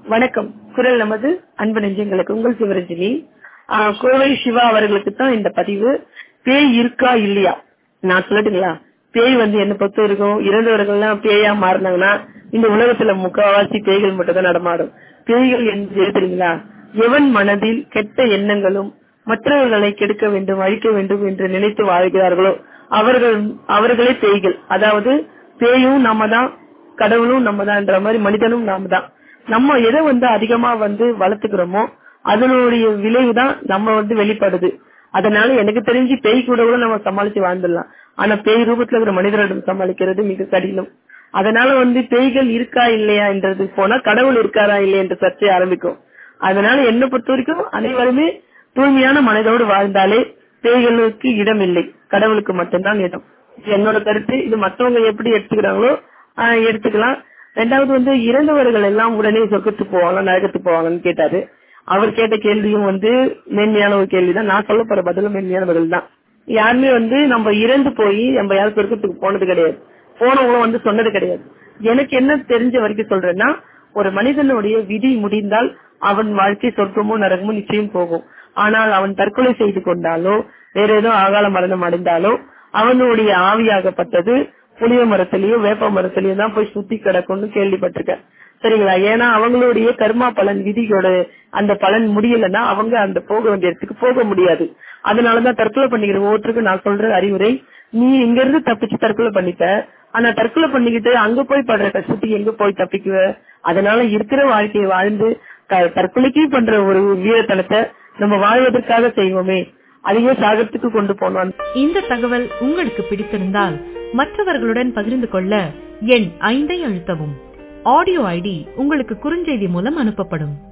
வணக்கம் குரல் நமது அன்பு நெஞ்சங்களுக்கு உங்கள் சிவரஞ்சனி ஆஹ் கோவை சிவா அவர்களுக்கு தான் இந்த பதிவு பேய் இருக்கா இல்லையா நான் சொல்லட்டுங்களா பேய் வந்து என்ன பொறுத்த வரைக்கும் இறந்தவர்கள்லாம் பேயா மாறினாங்கன்னா இந்த உலகத்துல முக்காவாசி பேய்கள் மட்டும் தான் நடமாடும் பேய்கள் என்று தெரியுங்களா எவன் மனதில் கெட்ட எண்ணங்களும் மற்றவர்களை கெடுக்க வேண்டும் அழிக்க வேண்டும் என்று நினைத்து வாழ்கிறார்களோ அவர்கள் அவர்களே பேய்கள் அதாவது பேயும் நம்ம தான் கடவுளும் நம்ம தான்ன்ற மாதிரி மனிதனும் நாம தான் நம்ம எதை வந்து அதிகமா வந்து வளர்த்துக்கிறோமோ அதனுடைய விளைவு தான் நம்ம வந்து வெளிப்படுது அதனால எனக்கு தெரிஞ்சு பேய் கூட கூட நம்ம சமாளிச்சு வாழ்ந்துடலாம் ஆனா பேய் ரூபத்துல இருக்கிற மனிதரிடம் சமாளிக்கிறது மிக கடினம் அதனால வந்து பேய்கள் இருக்கா இல்லையா என்றது போனா கடவுள் இருக்காரா இல்லையா என்ற சர்ச்சை ஆரம்பிக்கும் அதனால என்ன பொறுத்த வரைக்கும் அனைவருமே தூய்மையான மனதோடு வாழ்ந்தாலே பேய்களுக்கு இடம் இல்லை கடவுளுக்கு மட்டும்தான் இடம் இது என்னோட கருத்து இது மற்றவங்க எப்படி எடுத்துக்கிறாங்களோ ஆஹ் எடுத்துக்கலாம் ரெண்டாவது வந்து இறந்தவர்கள் எல்லாம் உடனே சொர்க்கத்துக்கு போவாங்க நரகத்துக்கு போவாங்கன்னு கேட்டாரு அவர் கேட்ட கேள்வியும் வந்து மேன்மையான ஒரு கேள்விதான் நான் சொல்ல போற பதிலும் மேன்மையானவர்கள் தான் யாருமே வந்து நம்ம இறந்து போய் நம்ம யாரும் சொர்க்கத்துக்கு போனது கிடையாது போனவங்களும் வந்து சொன்னது கிடையாது எனக்கு என்ன தெரிஞ்ச வரைக்கும் சொல்றேன்னா ஒரு மனிதனுடைய விதி முடிந்தால் அவன் வாழ்க்கை சொர்க்கமோ நரகமோ நிச்சயம் போகும் ஆனால் அவன் தற்கொலை செய்து கொண்டாலோ வேற ஏதோ ஆகால மரணம் அடைந்தாலோ அவனுடைய ஆவியாகப்பட்டது புளிய மரத்திலயோ வேப்ப மரத்திலயோ தான் போய் சுத்தி கிடக்கும்னு கேள்விப்பட்டிருக்கேன் சரிங்களா ஏன்னா அவங்களுடைய கர்மா பலன் விதியோட அந்த பலன் முடியலன்னா அவங்க அந்த போக வேண்டிய இடத்துக்கு போக முடியாது அதனாலதான் தற்கொலை பண்ணிக்கிற ஒவ்வொருத்தருக்கும் நான் சொல்ற அறிவுரை நீ இங்க இருந்து தப்பிச்சு தற்கொலை பண்ணிட்ட ஆனா தற்கொலை பண்ணிக்கிட்டு அங்க போய் படுற கஷ்டத்துக்கு எங்க போய் தப்பிக்குவ அதனால இருக்கிற வாழ்க்கையை வாழ்ந்து த- தற்கொலைக்கு பண்ற ஒரு வீரத்தனத்தை நம்ம வாழ்வதற்காக செய்வோமே அதையே சாகத்துக்கு கொண்டு போனோம் இந்த தகவல் உங்களுக்கு பிடித்திருந்தால் மற்றவர்களுடன் பகிர்ந்து கொள்ள எண் ஐந்தை அழுத்தவும் ஆடியோ ஐடி உங்களுக்கு குறுஞ்செய்தி மூலம் அனுப்பப்படும்